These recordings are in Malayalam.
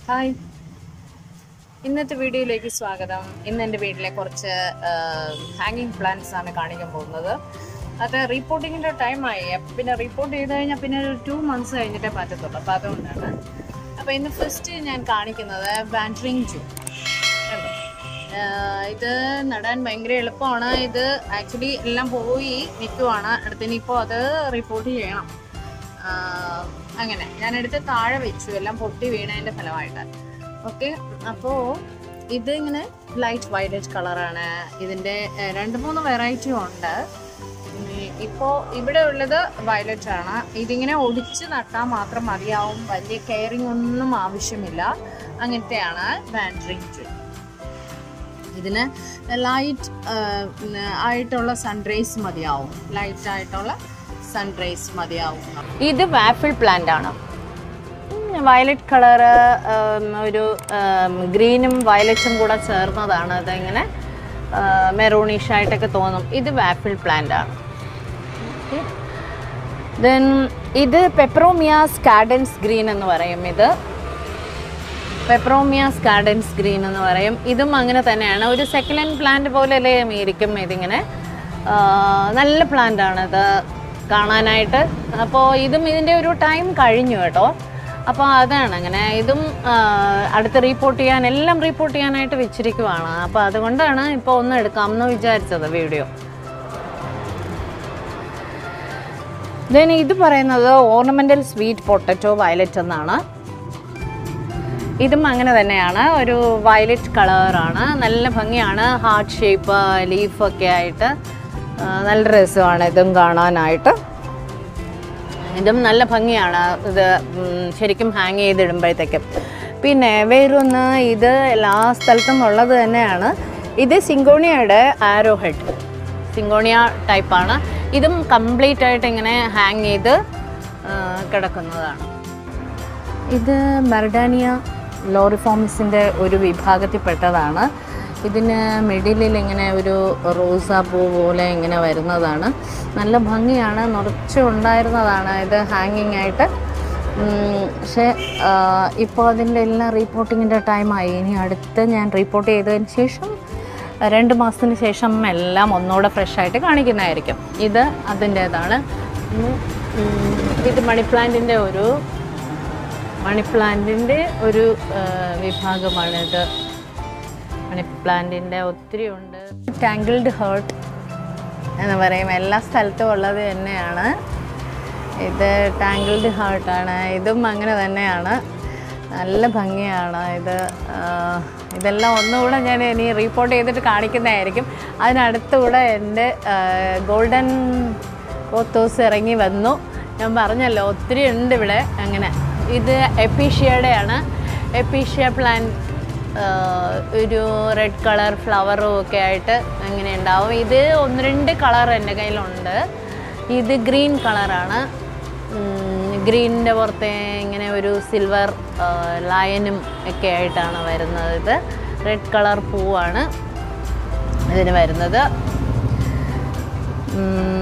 ഹായ് ഇന്നത്തെ വീഡിയോയിലേക്ക് സ്വാഗതം ഇന്ന് എൻ്റെ വീട്ടിലെ കുറച്ച് ഹാങ്ങിങ് പ്ലാന്റ്സ് ആണ് കാണിക്കാൻ പോകുന്നത് അത് റീപ്പോർട്ടിങ്ങിൻ്റെ ടൈമായി പിന്നെ റിപ്പോർട്ട് ചെയ്ത് കഴിഞ്ഞാൽ പിന്നെ ഒരു ടു മന്ത്സ് കഴിഞ്ഞിട്ടേ പറ്റത്തുള്ളൂ അപ്പോൾ അതുകൊണ്ടാണ് അപ്പോൾ ഇന്ന് ഫസ്റ്റ് ഞാൻ കാണിക്കുന്നത് ബാൻഡ്രിങ് ജൂ കണ്ടോ? ആഹ് ഇത് നടാൻ ഭയങ്കര എളുപ്പമാണ് ഇത് ആക്ച്വലി എല്ലാം പോയി നിൽക്കുവാണ് അടുത്തിനിപ്പോൾ അത് റിപ്പോർട്ട് ചെയ്യണം ആഹ് അങ്ങനെ ഞാൻ എടുത്ത് താഴെ വെച്ചു എല്ലാം പൊട്ടി വീണതിന്റെ ഫലമായിട്ട് ഓക്കെ അപ്പോ ഇത് ഇങ്ങനെ ലൈറ്റ് വയലറ്റ് കളറാണ് ഇതിന്റെ ഏഹ്, രണ്ട് മൂന്ന് വെറൈറ്റി ഉണ്ട് ഉം, ഇപ്പോ ഇവിടെ ഉള്ളത് വയലറ്റ് ആണ് ഇതിങ്ങനെ ഒടിച്ച് നട്ടാൽ മാത്രം മതിയാവും വലിയ കെയറിങ് ഒന്നും ആവശ്യമില്ല അങ്ങനത്തെയാണ് ബാൻഡ്രിങ് ട്രീ ഇതിന് ലൈറ്റ് ആയിട്ടുള്ള സൺറൈസ് മതിയാവും ലൈറ്റ് ആയിട്ടുള്ള സൺറൈസ് മതിയാവും ഇത് വാഫിൾ പ്ലാന്റ് ആണ് വയലറ്റ് കളറ് ഒരു ഗ്രീനും വയലറ്റും കൂടെ ചേർന്നതാണ് അതിങ്ങനെ മെറൂണിഷ് ആയിട്ടൊക്കെ തോന്നും ഇത് വാഫിൾ പ്ലാന്റ് ആണ് ദെൻ ഇത് പെപ്രോമിയ സ്കാഡൻസ് ഗ്രീൻ എന്ന് പറയും ഇത് പെപ്രോമിയ സ്കാഡൻസ് ഗ്രീൻ എന്ന് പറയും ഇതും അങ്ങനെ തന്നെയാണ് ഒരു സെക്കൻഡ് ഹാൻഡ് പ്ലാന്റ് പോലെയല്ലേ ഇരിക്കും ഇതിങ്ങനെ ആ, നല്ല പ്ലാന്റ് ആണ് ഇത് കാണാനായിട്ട് അപ്പോൾ ഇതും ഇതിൻ്റെ ഒരു ടൈം കഴിഞ്ഞു കേട്ടോ അപ്പോൾ അതാണ് അങ്ങനെ ഇതും ആ, അടുത്ത് റീപ്പോർട്ട് ചെയ്യാൻ എല്ലാം റീപ്പോർട്ട് ചെയ്യാനായിട്ട് വെച്ചിരിക്കുവാണ് അപ്പോൾ അതുകൊണ്ടാണ് ഇപ്പോൾ ഒന്ന് എടുക്കാമെന്ന് വിചാരിച്ചത് വീഡിയോ ദെൻ ഇത് പറയുന്നത് ഓർണമെൻ്റൽ സ്വീറ്റ് പൊട്ടറ്റോ വയലറ്റ് എന്നാണ് ഇതും അങ്ങനെ തന്നെയാണ് ഒരു വയലറ്റ് കളറാണ് നല്ല ഭംഗിയാണ് ഹാർട്ട് ഷേപ്പ് ലീഫൊക്കെ ആയിട്ട് ആ, നല്ല രസമാണ് ഇതും കാണാനായിട്ട് ഇതും നല്ല ഭംഗിയാണ് ഇത് ഉം, ശരിക്കും ഹാങ് ചെയ്തിടുമ്പോഴത്തേക്കും പിന്നെ വേറൊന്ന് ഇത് എല്ലാ സ്ഥലത്തും ഉള്ളത് തന്നെയാണ് ഇത് സിങ്കോണിയയുടെ ആരോ ഹെഡ് സിങ്കോണിയ ടൈപ്പാണ് ഇതും കംപ്ലീറ്റ് ആയിട്ട് ഇങ്ങനെ ഹാങ് ചെയ്ത് ആ, കിടക്കുന്നതാണ് ഇത് മെർഡാനിയ ലോറിഫോമിസിൻ്റെ ഒരു വിഭാഗത്തിൽപ്പെട്ടതാണ് ഇതിന് മിഡിലിൽ ഇങ്ങനെ ഒരു റോസാ പൂ പോലെ ഇങ്ങനെ വരുന്നതാണ് നല്ല ഭംഗിയാണ് നിറച്ച് ഉണ്ടായിരുന്നതാണ് ഇത് ഹാങ്ങിങ് ആയിട്ട് ഉം, പക്ഷേ ഇപ്പോൾ അതിൻ്റെ എല്ലാം റീപ്പോർട്ടിങ്ങിൻ്റെ ടൈമായി ഇനി അടുത്ത് ഞാൻ റിപ്പോർട്ട് ചെയ്തതിന് ശേഷം രണ്ട് മാസത്തിന് ശേഷം എല്ലാം ഒന്നുകൂടെ ഫ്രഷ് ആയിട്ട് കാണിക്കുന്നതായിരിക്കും ഇത് അതിൻ്റേതാണ് ഉം, ഉം, ഇത് മണി പ്ലാന്റിൻ്റെ ഒരു മണി പ്ലാന്റിൻ്റെ ഒരു ആ, വിഭാഗമാണിത് മണി പ്ലാന്റിൻ്റെ ഒത്തിരി ഉണ്ട് ടാങ്കിൾഡ് ഹേർട്ട് എന്ന് പറയും എല്ലാ സ്ഥലത്തും ഉള്ളത് തന്നെയാണ് ഇത് ടാങ്കിൾഡ് ഹാർട്ടാണ് ഇതും അങ്ങനെ തന്നെയാണ് നല്ല ഭംഗിയാണ് ഇത് ആ, ഇതെല്ലാം ഒന്നുകൂടെ ഞാൻ ഇനി റീപ്പോർട്ട് ചെയ്തിട്ട് കാണിക്കുന്നതായിരിക്കും അതിനടുത്തുകൂടെ എൻ്റെ ഗോൾഡൻ പോത്തോസ് ഇറങ്ങി വന്നു ഞാൻ പറഞ്ഞല്ലോ ഒത്തിരി ഉണ്ട് ഇവിടെ അങ്ങനെ ഇത് എപ്പീഷ്യയുടെയാണ് എപ്പീഷ്യ പ്ലാന്റ് ഒരു റെഡ് കളർ ഫ്ലവറും ഒക്കെ ആയിട്ട് അങ്ങനെ ഉണ്ടാവും ഇത് ഒന്ന് രണ്ട് കളർ എൻ്റെ കയ്യിലുണ്ട് ഇത് ഗ്രീൻ കളറാണ് ഗ്രീനിൻ്റെ പുറത്തെ ഇങ്ങനെ ഒരു സിൽവർ ലയനും ഒക്കെ ആയിട്ടാണ് വരുന്നത് ഇത് റെഡ് കളർ പൂവാണ് ഇതിന് വരുന്നത് ഉം,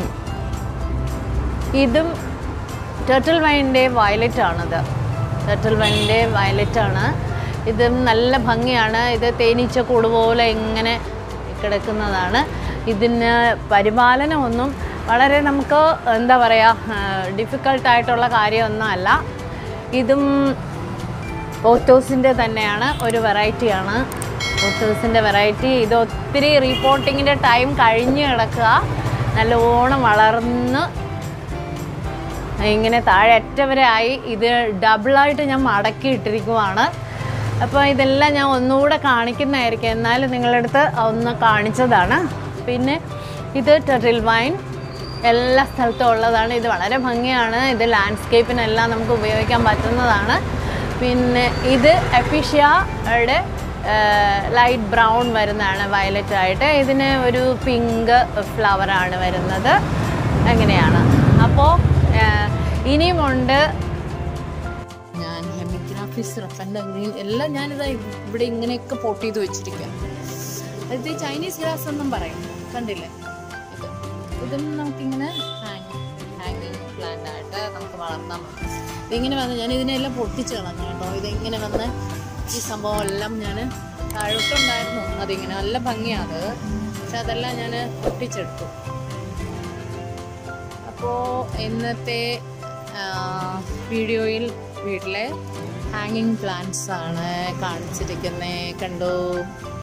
ഇതും ടർട്ടിൽ വൈൻ്റെ വയലറ്റ് ആണത് ടർട്ടിൽ വൈൻ്റെ വയലറ്റ് ആണ് ഇതും നല്ല ഭംഗിയാണ് ഇത് തേനീച്ച കൂട് പോലെ ഇങ്ങനെ കിടക്കുന്നതാണ് ഇതിന് പരിപാലനമൊന്നും വളരെ നമുക്ക് എന്താ പറയുക ഡിഫിക്കൾട്ടായിട്ടുള്ള കാര്യമൊന്നും അല്ല ഇതും പോത്തോസിൻ്റെ തന്നെയാണ് ഒരു വെറൈറ്റിയാണ് പോത്തോസിൻ്റെ വെറൈറ്റി ഇത് ഒത്തിരി റീപ്പോർട്ടിങ്ങിൻ്റെ ടൈം കഴിഞ്ഞ് കിടക്കുക നല്ലോണം വളർന്ന് ഇങ്ങനെ താഴെ അറ്റ വരെ ആയി ഇത് ഡബിളായിട്ട് ഞാൻ മടക്കി ഇട്ടിരിക്കുവാണ് അപ്പോൾ ഇതെല്ലാം ഞാൻ ഒന്നുകൂടെ കാണിക്കുന്നതായിരിക്കും എന്നാലും നിങ്ങളുടെ അടുത്ത് ഒന്ന് കാണിച്ചതാണ് പിന്നെ ഇത് ടെറിൽ വൈൻ എല്ലാ സ്ഥലത്തും ഉള്ളതാണ് ഇത് വളരെ ഭംഗിയാണ് ഇത് ലാൻഡ്സ്കേപ്പിനെല്ലാം നമുക്ക് ഉപയോഗിക്കാൻ പറ്റുന്നതാണ് പിന്നെ ഇത് എഫിഷ്യയുടെ ലൈറ്റ് ബ്രൗൺ വരുന്നതാണ് വയലറ്റ് ആയിട്ട് ഇതിന് ഒരു പിങ്ക് ഫ്ലവറാണ് വരുന്നത് അങ്ങനെയാണ് അപ്പോൾ ഇനിയുമുണ്ട് ഞാൻ ഹെമിഗ്രാഫിസ് റഫൻ്റെ ഗ്രീൻ എല്ലാം ഞാനിതാ ഇവിടെ ഇങ്ങനെയൊക്കെ പോട്ട് ചെയ്ത് വെച്ചിരിക്കുക ഇത് ചൈനീസ് ഗ്രാസ് എന്നും പറയും കണ്ടില്ലേ ഇത് ഇതും നമുക്കിങ്ങനെ ഹാങ് ഹാങ്ങിങ് പ്ലാന്റ് ആയിട്ട് നമുക്ക് വളർത്താൻ പറ്റും ഇതിങ്ങനെ വന്ന് ഞാൻ ഇതിനെല്ലാം പൊട്ടിച്ച് കളഞ്ഞു കേട്ടോ ഇതിങ്ങനെ വന്ന് ഈ സംഭവം എല്ലാം ഞാൻ താഴോട്ടുണ്ടായിരുന്നു അതിങ്ങനെ നല്ല ഭംഗിയാണ് അത് പക്ഷെ അതെല്ലാം ഞാൻ ഒട്ടിച്ചെടുത്തു അപ്പോൾ ഇന്നത്തെ ആ, വീഡിയോയിൽ വീട്ടിലെ ഹാങ്ങിങ് പ്ലാന്റ്സ് ആണ് കാണിച്ചിരിക്കുന്നത് കണ്ടു